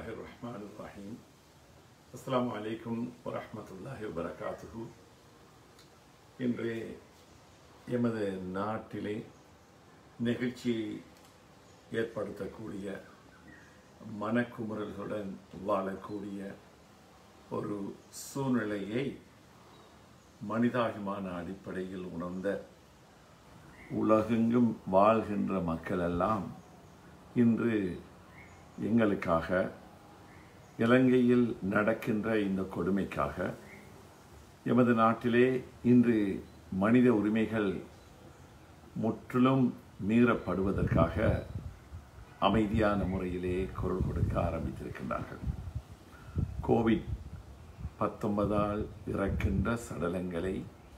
الرحمن الرحيم அஸ்ஸலாமு அலைக்கும் வரஹ்மத்துல்லாஹி வபரகாத்துஹு இன்று எமது நாட்டிலே நெகிழ்ச்சியை ஏற்படுத்தக்கூடிய மனக்குமுறல்களுடன் வாழக்கூடிய ஒரு சூழ்நிலையை மனிதாபிமான அடிப்படையில் உணர்ந்த உலகெங்கும் வாழ்கின்ற மக்கள் எல்லாம் இன்று எங்களுக்காக இலங்கையில் நடக்கின்ற இந்த கொடுமைக்காக எமது நாட்டிலே இன்று மனித உரிமைகள் முற்றிலும் மீறப்படுவதற்காக அமைதியான முறையிலே குரல் கொடுக்க ஆரம்பித்திருக்கின்றார்கள் கோவிட் பத்தொன்பதால் இறக்கின்ற சடலங்களை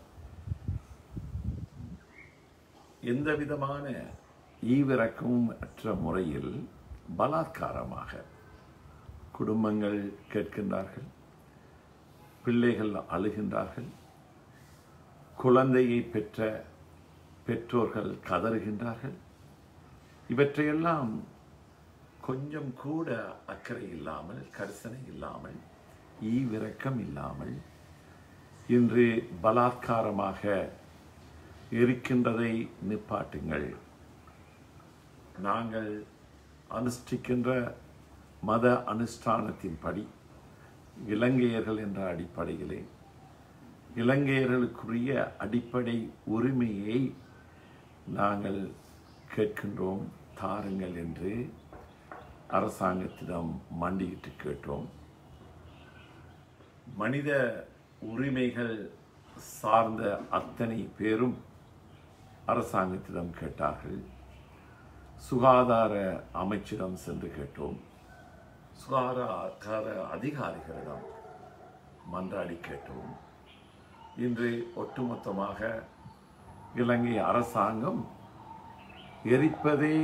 எந்த விதமான ஈவிரக்கமும் அற்ற முறையில் பலாத்காரமாக குடும்பங்கள் கேட்கின்றார்கள் பிள்ளைகள் அழுகின்றார்கள் குழந்தையை பெற்ற பெற்றோர்கள் கதறுகின்றார்கள் இவற்றையெல்லாம் கொஞ்சம் கூட அக்கறை இல்லாமல் கரிசனை இல்லாமல் ஈவிரக்கம் இல்லாமல் இன்று பலாத்காரமாக இருக்கின்றதை நிப்பாட்டுங்கள் நாங்கள் அனுஷ்டிக்கின்ற மத அனுஷ்டானத்தின்படி இலங்கையர்கள் என்ற அடிப்படையிலே இலங்கையர்களுக்குரிய அடிப்படை உரிமையை நாங்கள் கேட்கின்றோம் தாருங்கள் என்று அரசாங்கத்திடம் மண்டியிட்டு கேட்டோம் மனித உரிமைகள் சார்ந்த அத்தனை பேரும் அரசாங்கத்திடம் கேட்டார்கள் சுகாதார அமைச்சிடம் சென்று கேட்டோம் சுகாதார அதிகாரிகளிடம் மன்றாடி கேட்டோம் இன்று ஒட்டுமொத்தமாக இலங்கை அரசாங்கம் எரிப்பதே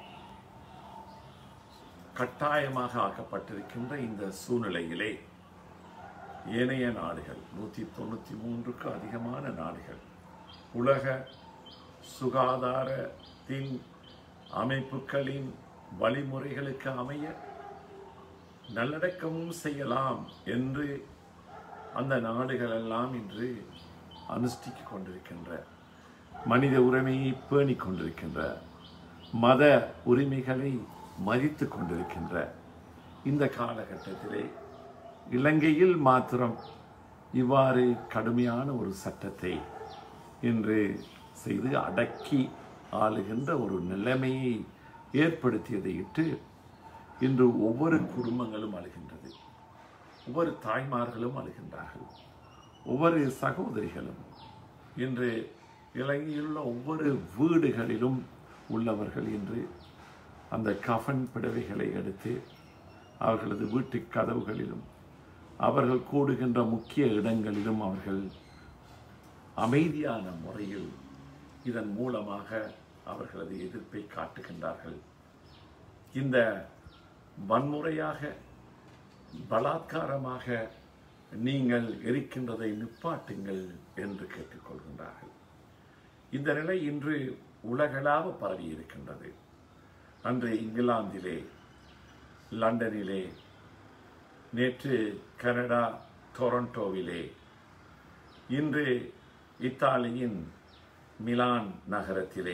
கட்டாயமாக ஆக்கப்பட்டிருக்கின்ற இந்த சூழ்நிலையிலே ஏனைய நாடுகள் நூற்றி தொண்ணூற்றி மூன்றுக்கு அதிகமான நாடுகள் உலக சுகாதாரத்தின் அமைப்புகளின் வழிமுறைகளுக்கு அமைய நல்லடக்கமும் செய்யலாம் என்று அந்த நாடுகள் எல்லாம் இன்று அனுஷ்டித்துக் கொண்டிருக்கின்ற மனித உரிமையை பேணிக் கொண்டிருக்கின்ற மத உரிமைகளை மதித்து கொண்டிருக்கின்ற இந்த காலகட்டத்திலே இலங்கையில் மாத்திரம் இவ்வாறு கடுமையான ஒரு சட்டத்தை இன்று செய்து அடக்கி ஆளுகின்ற ஒரு நிலைமையை ஏற்படுத்தியதை இட்டு இன்று ஒவ்வொரு குடும்பங்களும் அழுகின்றது ஒவ்வொரு தாய்மார்களும் அழுகின்றார்கள் ஒவ்வொரு சகோதரிகளும் இன்று இலங்கையில் உள்ள ஒவ்வொரு வீடுகளிலும் உள்ளவர்கள் இன்று அந்த கஃன் பிடவைகளை எடுத்து அவர்களது வீட்டு கதவுகளிலும் அவர்கள் கூடுகின்ற முக்கிய இடங்களிலும் அவர்கள் அமைதியான முறையில் இதன் மூலமாக அவர்களது எதிர்ப்பை காட்டுகின்றார்கள் இந்த வன்முறையாக பலாத்காரமாக நீங்கள் எரிக்கின்றதை நிப்பாட்டுங்கள் என்று கேட்டுக்கொள்கின்றார்கள் இந்த நிலை இன்று உலகளாவ பரவி இருக்கின்றது அன்று இங்கிலாந்திலே லண்டனிலே நேற்று கனடா டொரண்டோவிலே இன்று இத்தாலியின் மிலான் நகரத்திலே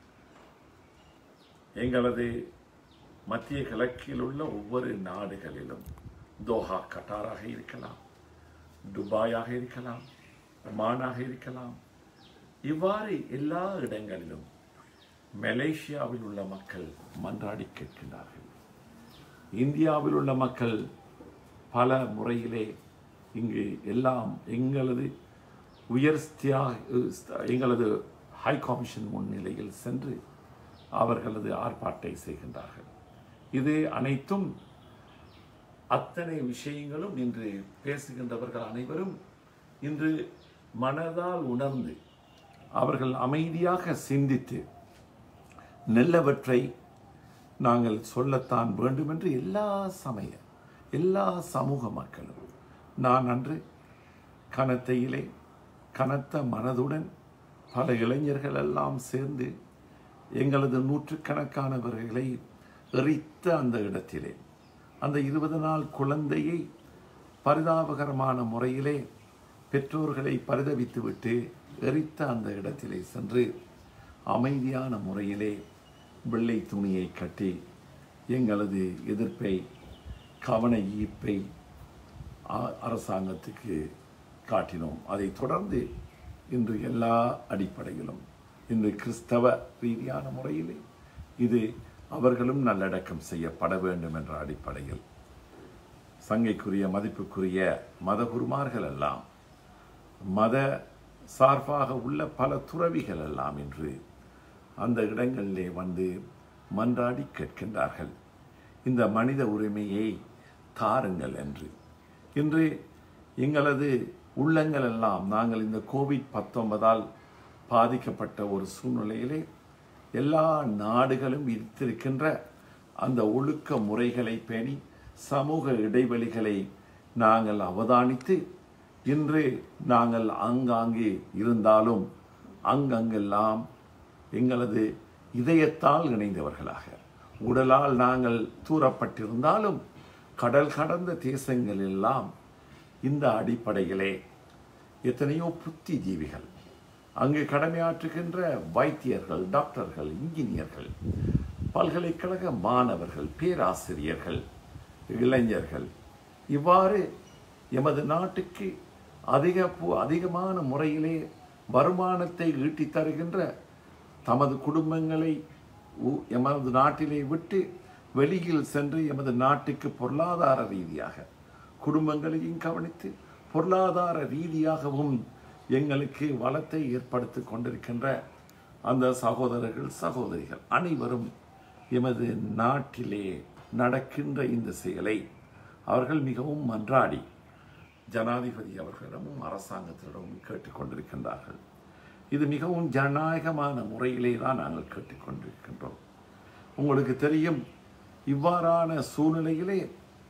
எங்களது மத்திய கிழக்கில் உள்ள ஒவ்வொரு நாடுகளிலும் தோஹா கட்டாராக இருக்கலாம் துபாயாக இருக்கலாம் ஒமானாக இருக்கலாம் இவ்வாறு எல்லா இடங்களிலும் மலேசியாவில் உள்ள மக்கள் மன்றாடி கேட்கின்றார்கள் இந்தியாவில் உள்ள மக்கள் பல முறையிலே இங்கு எல்லாம் எங்களது உயர் எங்களது ஹை கமிஷன் முன்னிலையில் சென்று அவர்களது ஆர்ப்பாட்டை செய்கின்றார்கள் இது அனைத்தும் அத்தனை விஷயங்களும் இன்று பேசுகின்றவர்கள் அனைவரும் இன்று மனதால் உணர்ந்து அவர்கள் அமைதியாக சிந்தித்து நல்லவற்றை நாங்கள் சொல்லத்தான் வேண்டும் என்று எல்லா சமய எல்லா சமூக மக்களும் நான் அன்று கனத்தையிலே கனத்த மனதுடன் பல இளைஞர்கள் எல்லாம் சேர்ந்து எங்களது நூற்றுக்கணக்கானவர்களை எரித்த அந்த இடத்திலே அந்த இருபது நாள் குழந்தையை பரிதாபகரமான முறையிலே பெற்றோர்களை பரிதவித்துவிட்டு எரித்த அந்த இடத்திலே சென்று அமைதியான முறையிலே வெள்ளை துணியை கட்டி எங்களது எதிர்ப்பை கவன ஈர்ப்பை அ- அரசாங்கத்துக்கு காட்டினோம் அதைத் தொடர்ந்து இன்று எல்லா அடிப்படையிலும் இன்று கிறிஸ்தவ ரீதியான முறையிலே இது அவர்களும் நல்லடக்கம் செய்யப்பட வேண்டும் என்ற அடிப்படையில் சங்கைக்குரிய மதிப்புக்குரிய மதகுருமார்கள் எல்லாம் மத சார்பாக உள்ள பல துறவிகள் எல்லாம் இன்று அந்த இடங்களிலே வந்து மன்றாடி கேட்கின்றார்கள் இந்த மனித உரிமையை தாருங்கள் என்று இன்று எங்களது உள்ளங்கள் எல்லாம் நாங்கள் இந்த கோவிட் பத்தொன்பதால் பாதிக்கப்பட்ட ஒரு சூழ்நிலையிலே எல்லா நாடுகளும் விதித்திருக்கின்ற அந்த ஒழுக்க முறைகளை பேணி சமூக இடைவெளிகளை நாங்கள் அவதானித்து இன்று நாங்கள் ஆங்காங்கே இருந்தாலும் அங்கங்கெல்லாம் எங்களது இதயத்தால் இணைந்தவர்களாக உடலால் நாங்கள் தூரப்பட்டிருந்தாலும் கடல் கடந்த தேசங்கள் எல்லாம் இந்த அடிப்படையிலே எத்தனையோ புத்திஜீவிகள் அங்கு கடமையாற்றுகின்ற வைத்தியர்கள் டாக்டர்கள் இன்ஜினியர்கள் பல்கலைக்கழக மாணவர்கள் பேராசிரியர்கள் இளைஞர்கள் இவ்வாறு எமது நாட்டுக்கு அதிக பு- அதிகமான முறையிலே வருமானத்தை ஈட்டித் தருகின்ற தமது குடும்பங்களை உ- எமது நாட்டிலே விட்டு வெளியில் சென்று எமது நாட்டுக்கு பொருளாதார ரீதியாக குடும்பங்களையும் கவனித்து பொருளாதார ரீதியாகவும் எங்களுக்கு வளத்தை ஏற்படுத்தி கொண்டிருக்கின்ற அந்த சகோதரர்கள் சகோதரிகள் அனைவரும் எமது நாட்டிலே நடக்கின்ற இந்த செயலை அவர்கள் மிகவும் மன்றாடி ஜனாதிபதி அவர்களிடமும் அரசாங்கத்திடமும் கேட்டுக்கொண்டிருக்கின்றார்கள் இது மிகவும் ஜனநாயகமான முறையிலே தான் நாங்கள் கேட்டுக்கொண்டிருக்கின்றோம் உங்களுக்கு தெரியும் இவ்வாறான சூழ்நிலையிலே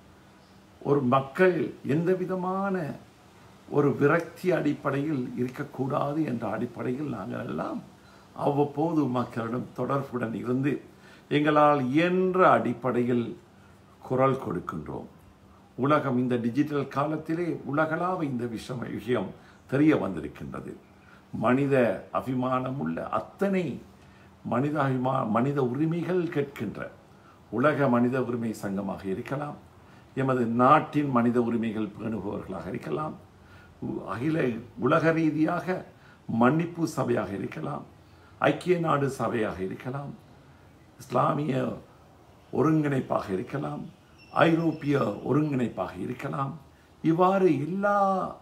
ஒரு மக்கள் எந்த விதமான ஒரு விரக்தி அடிப்படையில் இருக்கக்கூடாது என்ற அடிப்படையில் நாங்கள் எல்லாம் அவ்வப்போது மக்களிடம் தொடர்புடன் இருந்து எங்களால் இயன்ற அடிப்படையில் குரல் கொடுக்கின்றோம் உலகம் இந்த டிஜிட்டல் காலத்திலே உலகளாவ இந்த விஷயம் விஷயம் தெரிய வந்திருக்கின்றது மனித அபிமானமுள்ள அத்தனை மனித அபிமா மனித உரிமைகள் கேட்கின்ற உலக மனித உரிமை சங்கமாக இருக்கலாம் எமது நாட்டின் மனித உரிமைகள் பேணுபவர்களாக இருக்கலாம் உ- அகில உலக ரீதியாக மன்னிப்பு சபையாக இருக்கலாம் ஐக்கிய நாடு சபையாக இருக்கலாம் இஸ்லாமிய ஒருங்கிணைப்பாக இருக்கலாம் ஐரோப்பிய ஒருங்கிணைப்பாக இருக்கலாம் இவ்வாறு எல்லா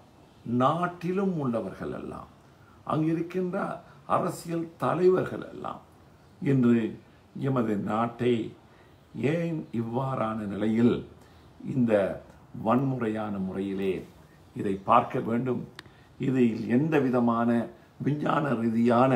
நாட்டிலும் உள்ளவர்கள் எல்லாம் அங்கு இருக்கின்ற அரசியல் தலைவர்கள் எல்லாம் இன்று எமது நாட்டை ஏன் இவ்வாறான நிலையில் இந்த வன்முறையான முறையிலே இதை பார்க்க வேண்டும் இதில் எந்த விதமான விஞ்ஞான ரீதியான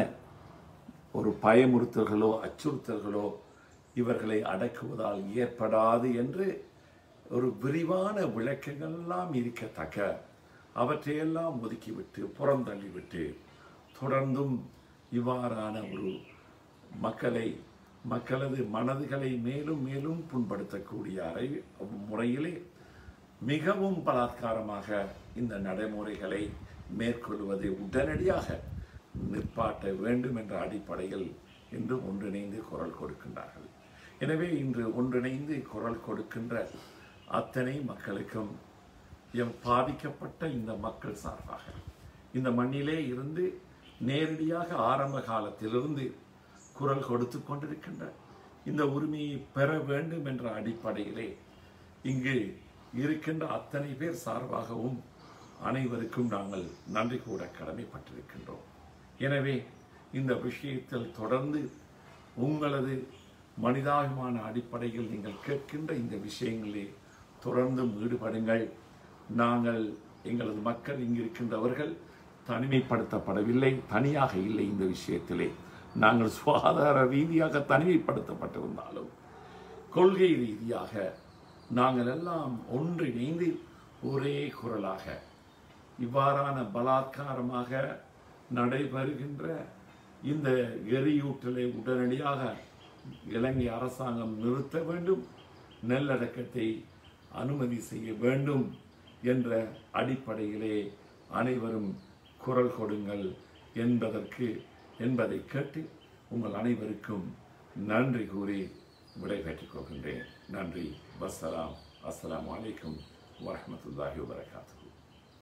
ஒரு பயமுறுத்தல்களோ அச்சுறுத்தல்களோ இவர்களை அடக்குவதால் ஏற்படாது என்று ஒரு விரிவான விளக்கங்கள்லாம் இருக்கத்தக்க அவற்றையெல்லாம் ஒதுக்கிவிட்டு புறந்தள்ளிவிட்டு தொடர்ந்தும் இவ்வாறான ஒரு மக்களை மக்களது மனதுகளை மேலும் மேலும் புண்படுத்தக்கூடிய அறை முறையிலே மிகவும் பலாத்காரமாக இந்த நடைமுறைகளை மேற்கொள்வதை உடனடியாக நிற்பாட்ட வேண்டும் என்ற அடிப்படையில் இன்று ஒன்றிணைந்து குரல் கொடுக்கின்றார்கள் எனவே இன்று ஒன்றிணைந்து குரல் கொடுக்கின்ற அத்தனை மக்களுக்கும் எம் பாதிக்கப்பட்ட இந்த மக்கள் சார்பாக இந்த மண்ணிலே இருந்து நேரடியாக ஆரம்ப காலத்திலிருந்து குரல் கொடுத்து கொண்டிருக்கின்ற இந்த உரிமையை பெற வேண்டும் என்ற அடிப்படையிலே இங்கு இருக்கின்ற அத்தனை பேர் சார்பாகவும் அனைவருக்கும் நாங்கள் நன்றி கூட கடமைப்பட்டிருக்கின்றோம் எனவே இந்த விஷயத்தில் தொடர்ந்து உங்களது மனிதாபிமான அடிப்படையில் நீங்கள் கேட்கின்ற இந்த விஷயங்களிலே தொடர்ந்தும் ஈடுபடுங்கள் நாங்கள் எங்களது மக்கள் இங்கு இருக்கின்றவர்கள் தனிமைப்படுத்தப்படவில்லை தனியாக இல்லை இந்த விஷயத்திலே நாங்கள் சுகாதார ரீதியாக தனிமைப்படுத்தப்பட்டிருந்தாலும் கொள்கை ரீதியாக நாங்கள் எல்லாம் ஒன்றிணைந்து ஒரே குரலாக இவ்வாறான பலாத்காரமாக நடைபெறுகின்ற இந்த எரியூட்டலை உடனடியாக இலங்கை அரசாங்கம் நிறுத்த வேண்டும் நெல்லடக்கத்தை அனுமதி செய்ய வேண்டும் என்ற அடிப்படையிலே அனைவரும் குரல் கொடுங்கள் என்பதற்கு என்பதை கேட்டு உங்கள் அனைவருக்கும் நன்றி கூறி விடைபெற்றுக் கொள்கின்றேன் நன்றி வசலாம் அஸ்ஸலாமு அலைக்கும் வரஹ்மத்துல்லாஹி வபரகாத்துஹு